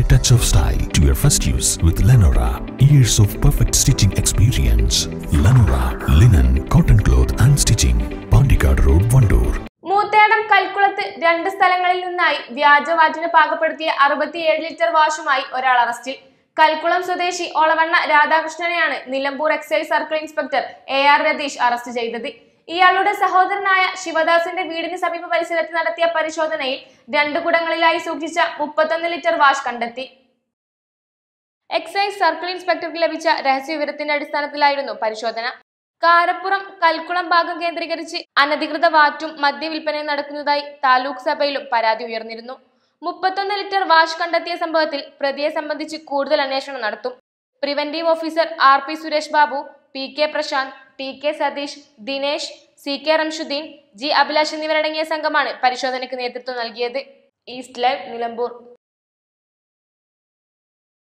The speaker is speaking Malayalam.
a touch of style to your first use with Lenora. Years of perfect stitching experience. Lenora, linen, cotton cloth and stitching. Pandikad Road, Vandoor. Moothedam കൽക്കുളത്ത് രണ്ട് സ്ഥലങ്ങളിൽ നിന്നായി വ്യാജവാറ്റിന് പാകപ്പെടുത്തിയ അറുപത്തിയേഴ് ലിറ്റർ വാഷുമായി ഒരാൾ അറസ്റ്റിൽ കൽക്കുളം സ്വദേശി ഒളവണ്ണ രാധാകൃഷ്ണനെയാണ് Nilambur excise circle inspector A R Ratheesh arrest ചെയ്തത് ഇയാളുടെ സഹോദരനായ ശിവദാസിന്റെ വീടിന് സമീപ പരിസരത്ത് നടത്തിയ പരിശോധനയിൽ രണ്ട് കുടങ്ങളിലായി സൂക്ഷിച്ച മുപ്പത്തൊന്ന് ലിറ്റർ വാഷ് കണ്ടെത്തി എക്സൈസ് സർക്കിൾ ഇൻസ്പെക്ടർക്ക് ലഭിച്ച രഹസ്യ വിവരത്തിന്റെ അടിസ്ഥാനത്തിലായിരുന്നു പരിശോധന കാരപ്പുറം കൽക്കുളം ഭാഗം കേന്ദ്രീകരിച്ച് അനധികൃത വാറ്റും മദ്യവിൽപ്പനയും നടക്കുന്നതായി താലൂക്ക് സഭയിലും പരാതി ഉയർന്നിരുന്നു മുപ്പത്തൊന്ന് ലിറ്റർ വാഷ് കണ്ടെത്തിയ സംഭവത്തിൽ പ്രതിയെ സംബന്ധിച്ച് കൂടുതൽ അന്വേഷണം നടത്തും preventive officer R P Suresh Babu P K Prashanth T K Satheesh Dinesh C K Ramshuddeen G Abhilash എന്നിവരടങ്ങിയ സംഘമാണ് പരിശോധനയ്ക്ക് നേതൃത്വം നൽകിയത് ഈസ്റ്റ് ലൈവ് നിലമ്പൂർ